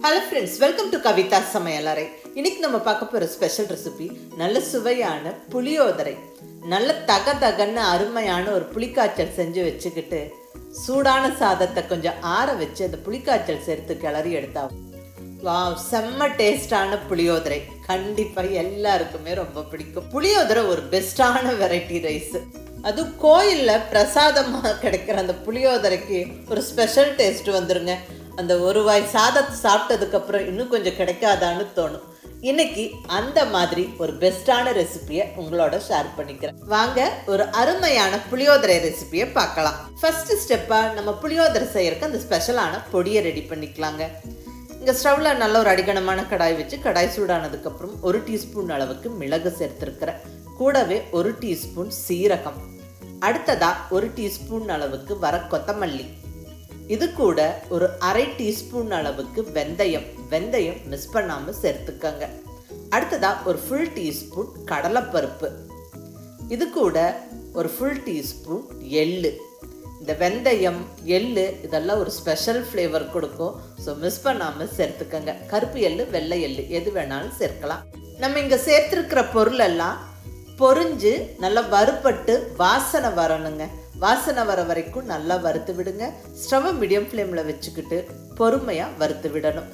hello friends welcome to Kavitha சமையலறை இன்னைக்கு நம்ம பார்க்க போகிற ஸ்பெஷல் ரெசிபி நல்ல சுவையான புளியோதரை நல்ல தக தகன்னு அருமையான ஒரு புளிக்காய்ச்சல் செஞ்சு வச்சுக்கிட்டு சூடான சாதத்தை கொஞ்சம் ஆற வச்சு அந்த புளிக்காய்ச்சல் சேர்த்து கிளறி எடுத்தா வா செம்ம டேஸ்டான புளியோதரை கண்டிப்பாக எல்லாருக்குமே ரொம்ப பிடிக்கும் புளியோதரை ஒரு பெஸ்டான வெரைட்டி ரைஸ் அதுவும் கோயிலில் பிரசாதமாக கிடைக்கிற அந்த புளியோதரைக்கு ஒரு ஸ்பெஷல் டேஸ்ட் வந்துருங்க அந்த ஒரு வாய் சாதத்தை சாப்பிட்டதுக்கப்புறம் இன்னும் கொஞ்சம் கிடைக்காதான்னு தோணும் இன்னைக்கு அந்த மாதிரி ஒரு பெஸ்டான ரெசிபியை உங்களோட ஷேர் பண்ணிக்கிறேன் வாங்க ஒரு அருமையான புளியோதரை ரெசிபியை பார்க்கலாம் ஃபர்ஸ்ட் ஸ்டெப்பாக நம்ம புளியோதரை செய்யறதுக்கு அந்த ஸ்பெஷலான பொடியை ரெடி பண்ணிக்கலாங்க இங்கே ஸ்டவ்வில் நல்ல ஒரு அடிகனமான கடாய் வச்சு கடாய் சூடானதுக்கப்புறம் ஒரு டீஸ்பூன் அளவுக்கு மிளகு சேர்த்துருக்கிறேன் கூடவே ஒரு டீஸ்பூன் சீரகம் அடுத்ததா ஒரு டீஸ்பூன் அளவுக்கு வர கொத்தமல்லி இது கூட ஒரு அரை டீஸ்பூன் அளவுக்கு வெந்தயம் வெந்தயம் மிஸ் பண்ணாமல் சேர்த்துக்கங்க அடுத்ததா ஒரு ஃபுல் டீஸ்பூன் கடலைப்பருப்பு இது கூட ஒரு ஃபுல் டீஸ்பூன் எள்ளு இந்த வெந்தயம் எள்ளு இதெல்லாம் ஒரு ஸ்பெஷல் ஃப்ளேவர் கொடுக்கும் ஸோ மிஸ் பண்ணாமல் சேர்த்துக்கங்க கருப்பு எள்ளு வெள்ளை எள்ளு எது வேணாலும் சேர்க்கலாம் நம்ம இங்கே சேர்த்துருக்கிற பொருள் எல்லாம் பொரிஞ்சு நல்லா வறுபட்டு வாசனை வரணுங்க வாசனை வர வரைக்கும் நல்லா வறுத்து விடுங்க ஸ்டவ்வை மீடியம் ஃப்ளேமில் வச்சுக்கிட்டு பொறுமையாக வறுத்து விடணும்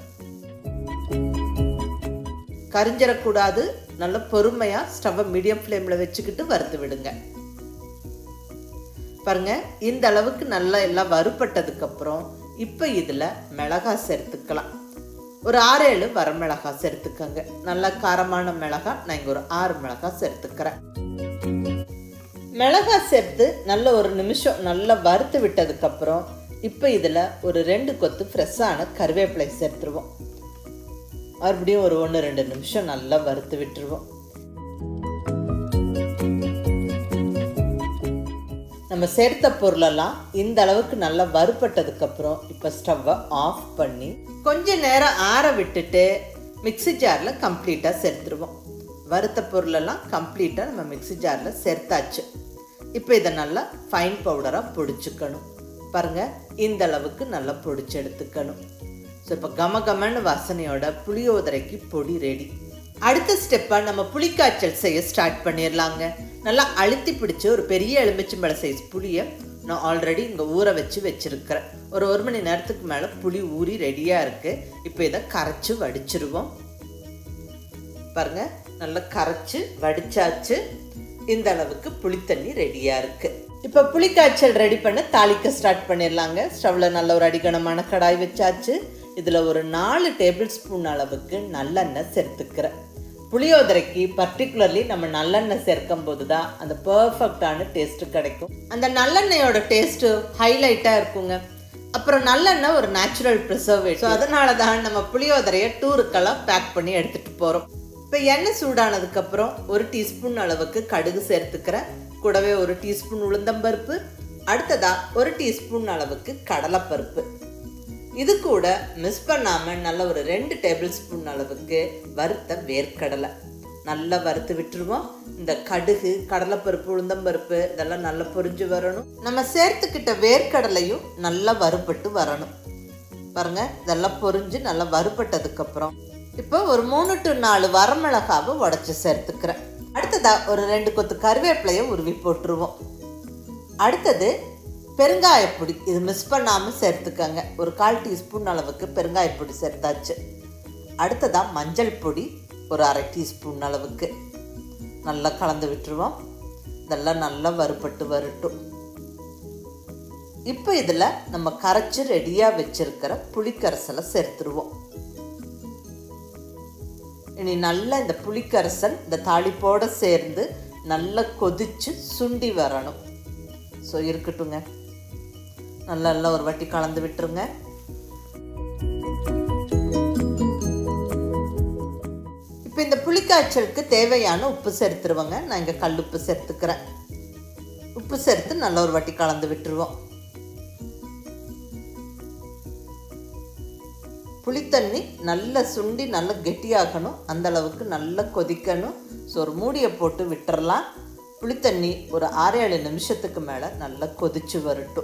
கரிஞ்சிடக்கூடாது நல்லா பொறுமையாக ஸ்டவ்வை மீடியம் ஃப்ளேமில் வச்சுக்கிட்டு வறுத்து விடுங்க பாருங்க இந்த அளவுக்கு நல்லா எல்லாம் வறுபட்டதுக்கப்புறம் இப்போ இதில் மிளகா சேர்த்துக்கலாம் ஒரு ஆறு ஏழு வரமிளகா சேர்த்துக்கங்க நல்ல காரமான மிளகா நான் இங்கே ஒரு ஆறு மிளகா சேர்த்துக்கிறேன் மிளகா சேர்த்து நல்ல ஒரு நிமிஷம் நல்லா வறுத்து விட்டதுக்கப்புறம் இப்போ இதில் ஒரு ரெண்டு கொத்து ஃப்ரெஷ்ஷான கருவேப்பிலை சேர்த்துருவோம் மறுபடியும் ஒரு ஒன்று ரெண்டு நிமிஷம் நல்லா வறுத்து விட்டுருவோம் நம்ம சேர்த்த பொருளெல்லாம் இந்த அளவுக்கு நல்லா வறுபட்டதுக்கப்புறம் இப்போ ஸ்டவ்வை ஆஃப் பண்ணி கொஞ்ச நேரம் ஆற விட்டுட்டு மிக்சி ஜாரில் கம்ப்ளீட்டாக சேர்த்துருவோம் வறுத்த பொருளெல்லாம் கம்ப்ளீட்டாக நம்ம மிக்சி ஜாரில் சேர்த்தாச்சு இப்போ இதை நல்லா ஃபைன் பவுடராக பொடிச்சுக்கணும் பாருங்கள் இந்த அளவுக்கு நல்லா பொடிச்சு எடுத்துக்கணும் ஸோ இப்போ கம கமன்னு வாசனையோட புளியோதரைக்கு பொடி ரெடி அடுத்த ஸ்டெப்பாக நம்ம புளிக்காய்ச்சல் செய்ய ஸ்டார்ட் பண்ணிடலாங்க நல்லா அழுத்தி பிடிச்சி ஒரு பெரிய எலுமிச்சம்பழ சைஸ் புளியை நான் ஆல்ரெடி இங்கே ஊற வச்சு வச்சுருக்கிறேன் ஒரு ஒரு மணி நேரத்துக்கு மேலே புளி ஊறி ரெடியாக இருக்குது இப்போ இதை கரைச்சி வடிச்சிருவோம் பாருங்கள் நல்லா கரைச்சி வடிச்சாச்சு இந்த அளவுக்கு புளித்தண்ணி ரெடியாக இருக்குது இப்போ புளிக்காய்ச்சல் ரெடி பண்ண தாளிக்க ஸ்டார்ட் பண்ணிடலாங்க ஸ்டவ்வில் நல்ல ஒரு அடிகனமான கடாய் வச்சாச்சு இதில் ஒரு நாலு டேபிள் ஸ்பூன் அளவுக்கு நல்லெண்ணெய் சேர்த்துக்கிறேன் புளியோதரைக்கு பர்டிகுலர்லி நம்ம நல்லெண்ணெய் சேர்க்கும் போது தான் அந்த பர்ஃபெக்டான டேஸ்ட்டு கிடைக்கும் அந்த நல்லெண்ணெயோட டேஸ்ட்டு ஹைலைட்டாக இருக்குங்க அப்புறம் நல்லெண்ணெய் ஒரு நேச்சுரல் ப்ரிசர்வேட்டிவ் ஸோ அதனால தான் நம்ம புளியோதரையை டூருக்கெல்லாம் பேக் பண்ணி எடுத்துகிட்டு போகிறோம் இப்போ எண்ணெய் சூடானதுக்கப்புறம் ஒரு டீஸ்பூன் அளவுக்கு கடுகு சேர்த்துக்கிறேன் கூடவே ஒரு டீஸ்பூன் உளுந்தம்பருப்பு அடுத்ததாக ஒரு டீஸ்பூன் அளவுக்கு கடலைப்பருப்பு இது கூட மிஸ் பண்ணாமல் நல்ல ஒரு ரெண்டு டேபிள் ஸ்பூன் அளவுக்கு வறுத்த வேர்க்கடலை நல்லா வறுத்து விட்டுருவோம் இந்த கடுகு கடலைப்பருப்பு உளுந்தம்பருப்பு இதெல்லாம் நல்லா பொரிஞ்சு வரணும் நம்ம சேர்த்துக்கிட்ட வேர்க்கடலையும் நல்லா வறுபட்டு வரணும் பாருங்க இதெல்லாம் பொரிஞ்சு நல்லா வறுபட்டதுக்கப்புறம் இப்போ ஒரு மூணு டு நாலு வரமிளகாவை உடச்சி சேர்த்துக்கிறேன் அடுத்ததா ஒரு ரெண்டு கொத்து கருவேப்பிலையை உருவி போட்டுருவோம் அடுத்தது பெருங்காயப்பொடி இது மிஸ் பண்ணாமல் சேர்த்துக்கங்க ஒரு கால் டீஸ்பூன் அளவுக்கு பெருங்காயப்பொடி சேர்த்தாச்சு அடுத்ததாக மஞ்சள் பொடி ஒரு அரை டீஸ்பூன் அளவுக்கு நல்லா கலந்து விட்டுருவோம் இதெல்லாம் நல்லா வறுபட்டு வரட்டும் இப்போ இதில் நம்ம கரைச்சி ரெடியாக வச்சுருக்கிற புளிக்கரைசலை சேர்த்துருவோம் இனி நல்லா இந்த புளிக்கரைசல் இந்த தாளிப்போடு சேர்ந்து நல்லா கொதித்து சுண்டி வரணும் ஸோ இருக்கட்டுங்க நல்லா நல்லா ஒரு வாட்டி கலந்து விட்டுருங்க இப்போ இந்த புளிக்காய்ச்சலுக்கு தேவையான உப்பு சேர்த்துருவோங்க நான் இங்கே கல் உப்பு சேர்த்துக்கிறேன் உப்பு சேர்த்து நல்லா ஒரு வாட்டி கலந்து விட்டுருவோம் புளித்தண்ணி நல்லா சுண்டி நல்லா கெட்டியாகணும் அந்த அளவுக்கு நல்லா கொதிக்கணும் ஸோ ஒரு மூடியை போட்டு விட்டுறலாம் புளித்தண்ணி ஒரு ஆறு ஏழு நிமிஷத்துக்கு மேலே நல்லா கொதிச்சு வரட்டும்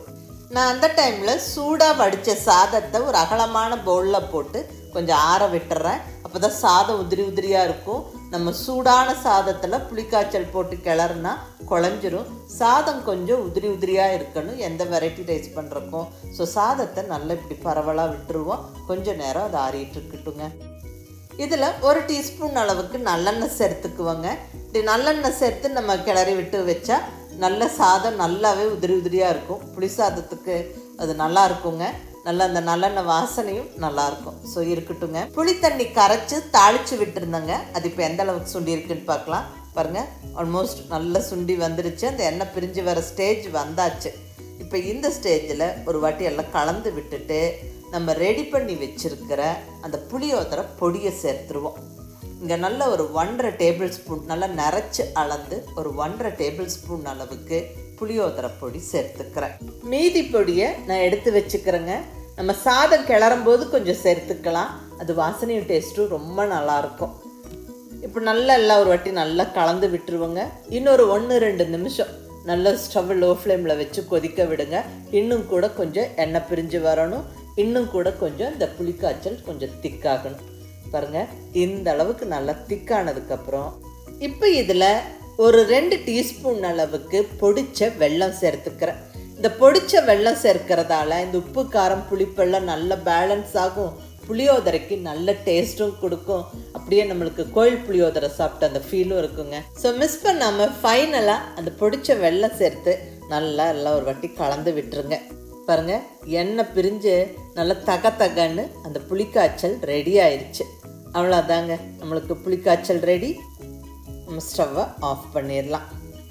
நான் அந்த டைமில் சூடாக வடித்த சாதத்தை ஒரு அகலமான பவுலில் போட்டு கொஞ்சம் ஆற விட்டுறேன் அப்போ தான் சாதம் உதிரி உதிரியாக இருக்கும் நம்ம சூடான சாதத்தில் புளிக்காய்ச்சல் போட்டு கிளறுனா குழஞ்சிரும் சாதம் கொஞ்சம் உதிரி உதிரியாக இருக்கணும் எந்த வெரைட்டி ரைஸ் பண்ணுறக்கும் ஸோ சாதத்தை நல்லா இப்படி பரவலாக விட்டுருவோம் கொஞ்சம் நேரம் அது ஆறிட்டு இருக்கட்டுங்க இதில் ஒரு டீஸ்பூன் அளவுக்கு நல்லெண்ணெய் சேர்த்துக்குவோங்க இப்படி நல்லெண்ணெய் சேர்த்து நம்ம கிளறி விட்டு வச்சா நல்ல சாதம் நல்லாவே உதிரி உதிரியாக இருக்கும் புளி சாதத்துக்கு அது நல்லா இருக்குங்க நல்ல அந்த நல்லெண்ணெய் வாசனையும் நல்லா இருக்கும் ஸோ இருக்கட்டுங்க புளி தண்ணி கரைச்சி தாளித்து விட்டுருந்தேங்க அது இப்போ எந்த அளவுக்கு சுண்டி இருக்குன்னு பார்க்கலாம் பாருங்கள் ஆல்மோஸ்ட் நல்லா சுண்டி வந்துருச்சு அந்த எண்ணெய் பிரிஞ்சு வர ஸ்டேஜ் வந்தாச்சு இப்போ இந்த ஸ்டேஜில் ஒரு வாட்டி எல்லாம் கலந்து விட்டுட்டு நம்ம ரெடி பண்ணி வச்சிருக்கிற அந்த புளியோதரை பொடியை சேர்த்துருவோம் இங்கே நல்ல ஒரு ஒன்றரை டேபிள் ஸ்பூன் நல்லா நிறச்சி அளந்து ஒரு ஒன்றரை டேபிள் ஸ்பூன் அளவுக்கு புளியோதரை பொடி சேர்த்துக்கிறேன் மீதி பொடியை நான் எடுத்து வச்சுக்கிறேங்க நம்ம சாதம் கிளறும் போது கொஞ்சம் சேர்த்துக்கலாம் அது வாசனையும் டேஸ்ட்டும் ரொம்ப நல்லாயிருக்கும் இப்போ நல்லா எல்லாம் ஒரு வாட்டி நல்லா கலந்து விட்டுருவோங்க இன்னொரு ஒன்று ரெண்டு நிமிஷம் நல்ல ஸ்டவ் லோ ஃப்ளேமில் வச்சு கொதிக்க விடுங்க இன்னும் கூட கொஞ்சம் எண்ணெய் பிரிஞ்சு வரணும் இன்னும் கூட கொஞ்சம் இந்த புளிக்காய்ச்சல் கொஞ்சம் திக்காகணும் பாருங்க இந்த அளவுக்கு நல்லா திக்கானதுக்கப்புறம் இப்போ இதில் ஒரு ரெண்டு டீஸ்பூன் அளவுக்கு பொடிச்ச வெல்லம் சேர்த்துக்கிறேன் இந்த பொடிச்ச வெல்லம் சேர்க்கறதால இந்த உப்பு காரம் புளிப்பெல்லாம் நல்ல பேலன்ஸ் ஆகும் புளியோதரைக்கு நல்ல டேஸ்ட்டும் கொடுக்கும் அப்படியே நம்மளுக்கு கோயில் புளியோதரை சாப்பிட்ட அந்த ஃபீலும் இருக்குங்க ஸோ மிஸ் பண்ணாமல் ஃபைனலாக அந்த பொடிச்ச வெல்லம் சேர்த்து நல்லா எல்லாம் ஒரு வாட்டி கலந்து விட்டுருங்க பாருங்க எண்ணெய் பிரிஞ்சு நல்லா தக தகன்னு அந்த புளிக்காய்ச்சல் ரெடி ஆயிடுச்சு அவ்வளோதாங்க நம்மளுக்கு புளிக்காய்ச்சல் ரெடி நம்ம ஸ்டவ்வை ஆஃப் பண்ணிடலாம்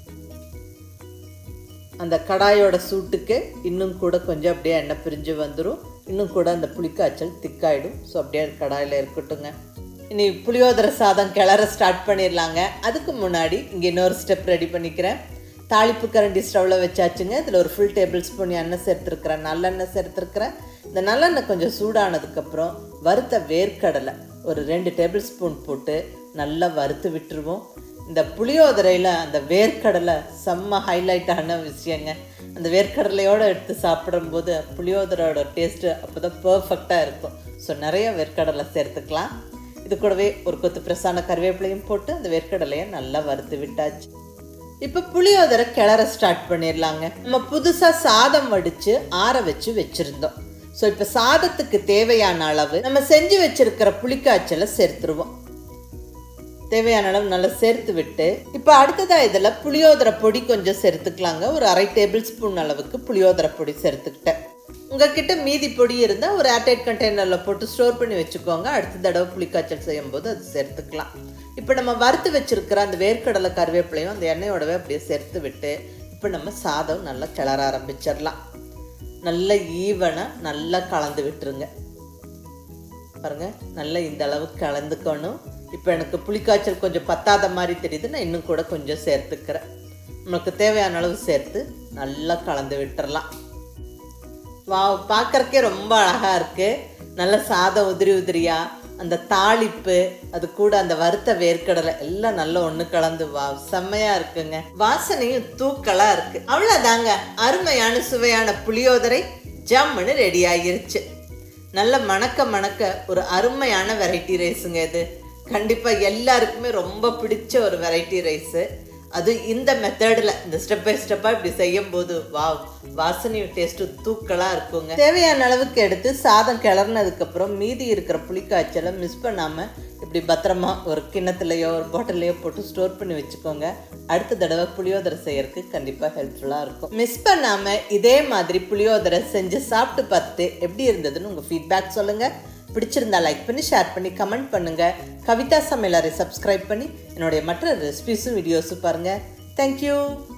அந்த கடாயோட சூட்டுக்கு இன்னும் கூட கொஞ்சம் அப்படியே எண்ணெய் பிரிஞ்சு வந்துடும் இன்னும் கூட அந்த புளிக்காய்ச்சல் திக்காயிடும் ஸோ அப்படியே கடாயில் இருக்கட்டுங்க இனி புளியோதரை சாதம் கிளற ஸ்டார்ட் பண்ணிடலாங்க அதுக்கு முன்னாடி இங்கே இன்னொரு ஸ்டெப் ரெடி பண்ணிக்கிறேன் தாளிப்பு கரண்டி ஸ்டவ்வில் வச்சாச்சுங்க இதில் ஒரு ஃபுல் டேபிள் ஸ்பூன் எண்ணெய் சேர்த்துருக்குறேன் நல்லெண்ணெய் சேர்த்துருக்குறேன் இந்த நல்லெண்ணெய் கொஞ்சம் சூடானதுக்கப்புறம் வறுத்த வேர்க்கடலை ஒரு ரெண்டு டேபிள் ஸ்பூன் போட்டு நல்லா வறுத்து விட்டுருவோம் இந்த புளியோதரையில் அந்த வேர்க்கடலை செம்ம ஹைலைட்டான விஷயங்க அந்த வேர்க்கடலையோடு எடுத்து சாப்பிடும்போது புளியோதரையோட டேஸ்ட்டு அப்போ தான் பர்ஃபெக்டாக இருக்கும் ஸோ நிறைய வேர்க்கடலை சேர்த்துக்கலாம் இது கூடவே ஒரு கொத்து பிரசான கருவேப்பிலையும் போட்டு அந்த வேர்க்கடலையை நல்லா வறுத்து விட்டாச்சு இப்போ புளியோதரை கிளற ஸ்டார்ட் பண்ணிடலாங்க நம்ம புதுசாக சாதம் வடித்து ஆற வச்சு வச்சுருந்தோம் ஸோ இப்போ சாதத்துக்கு தேவையான அளவு நம்ம செஞ்சு வச்சிருக்கிற புளிக்காய்ச்சலை சேர்த்துருவோம் தேவையான அளவு நல்லா சேர்த்து விட்டு இப்போ அடுத்ததாக இதில் புளியோதரை பொடி கொஞ்சம் சேர்த்துக்கலாங்க ஒரு அரை டேபிள் ஸ்பூன் அளவுக்கு புளியோதரை பொடி சேர்த்துக்கிட்டேன் உங்ககிட்ட மீதி பொடி இருந்தால் ஒரு ஏர்டைட் கண்டெய்னரில் போட்டு ஸ்டோர் பண்ணி வச்சுக்கோங்க அடுத்த தடவை புளிக்காய்ச்சல் செய்யும்போது அது சேர்த்துக்கலாம் இப்போ நம்ம வறுத்து வச்சிருக்கிற அந்த வேர்க்கடலை கருவேப்பிலையும் அந்த எண்ணெயோடவே அப்படியே சேர்த்து விட்டு இப்போ நம்ம சாதம் நல்லா கிளற ஆரம்பிச்சிடலாம் நல்லா ஈவனாக நல்லா கலந்து விட்டுருங்க பாருங்க நல்லா இந்த அளவுக்கு கலந்துக்கணும் இப்போ எனக்கு புளிக்காய்ச்சல் கொஞ்சம் பத்தாத மாதிரி தெரியுது நான் இன்னும் கூட கொஞ்சம் சேர்த்துக்கிறேன் நம்மளுக்கு தேவையான அளவு சேர்த்து நல்லா கலந்து விட்டுறலாம் வா பார்க்கறக்கே ரொம்ப அழகாக இருக்குது நல்ல சாதம் உதிரி உதிரியாக அந்த தாளிப்பு அது கூட அந்த வறுத்த வேர்க்கடலை எல்லாம் நல்ல ஒன்று கலந்து வா செம்மையாக இருக்குங்க வாசனையும் தூக்கலாக இருக்குது அவ்வளோதாங்க அருமையான சுவையான புளியோதரை ஜம்முன்னு ரெடி ஆகிருச்சு நல்ல மணக்க மணக்க ஒரு அருமையான வெரைட்டி ரைஸுங்க இது கண்டிப்பாக எல்லாருக்குமே ரொம்ப பிடிச்ச ஒரு வெரைட்டி ரைஸு அது இந்த மெத்தடில் இந்த ஸ்டெப் பை ஸ்டெப்பாக இப்படி செய்யும் போது வா வாசனையும் டேஸ்ட்டும் தூக்கலாக இருக்குங்க தேவையான அளவுக்கு எடுத்து சாதம் கிளறினதுக்கப்புறம் மீதி இருக்கிற புளிக்காய்ச்சலை மிஸ் பண்ணாமல் இப்படி பத்திரமா ஒரு கிண்ணத்துலையோ ஒரு பாட்டிலையோ போட்டு ஸ்டோர் பண்ணி வச்சுக்கோங்க அடுத்த தடவை புளியோதரை செய்யறதுக்கு கண்டிப்பாக ஹெல்ப்ஃபுல்லாக இருக்கும் மிஸ் பண்ணாமல் இதே மாதிரி புளியோதரை செஞ்சு சாப்பிட்டு பார்த்துட்டு எப்படி இருந்ததுன்னு உங்கள் ஃபீட்பேக் சொல்லுங்கள் பிடிச்சிருந்தா லைக் பண்ணி ஷேர் பண்ணி கமெண்ட் பண்ணுங்கள் கவிதா சமையலரை சப்ஸ்கிரைப் பண்ணி என்னுடைய மற்ற ரெசிபிஸும் வீடியோஸும் பாருங்கள் தேங்க்யூ